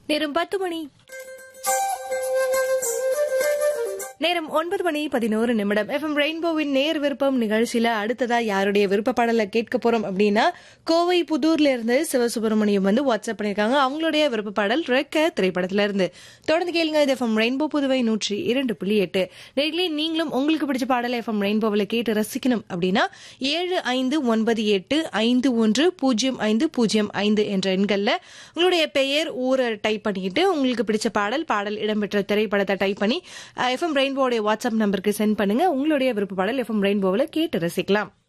நேரம் பத்து மணி நேரம் ஒன்பது மணி பதினோரு நிமிடம் எஃப்எம் ரெயின்போவின் நேர் விருப்பம் நிகழ்ச்சியில அடுத்ததா யாருடைய விருப்ப பாடலை கேட்க போறோம் அப்படின்னா கோவை புதூர்ல இருந்து சிவசுப்பிரமணியம் வந்து வாட்ஸ்அப் பண்ணிருக்காங்க அவங்களுடைய விருப்ப பாடல் ரெக்க திரைப்படத்துல இருந்து தொடர்ந்து கேளுங்க இது எஃப்எம் ரெயின்போ புதுவை நூற்றி இரண்டு புள்ளி எட்டு நேர்களே நீங்களும் உங்களுக்கு பிடிச்ச பாடலை எஃப்எம் ரெயின்போவில் கேட்டு ரசிக்கணும் அப்படின்னா ஏழு ஐந்து ஒன்பது எட்டு ஐந்து ஒன்று பூஜ்ஜியம் ஐந்து பூஜ்ஜியம் ஐந்து என்ற எண்கள்ல உங்களுடைய பெயர் ஊரை டைப் பண்ணிட்டு உங்களுக்கு பிடிச்ச பாடல் பாடல் இடம்பெற்ற திரைப்படத்தை டைப் பண்ணி எஃப்எம் ரெயின்போடைய வாட்ஸ்அப் நம்பருக்கு சென்ட் பண்ணுங்க உங்களுடைய விருப்ப பாடல் எஃப்எம் ரெயின்போவில் கேட்டு ரசிக்கலாம்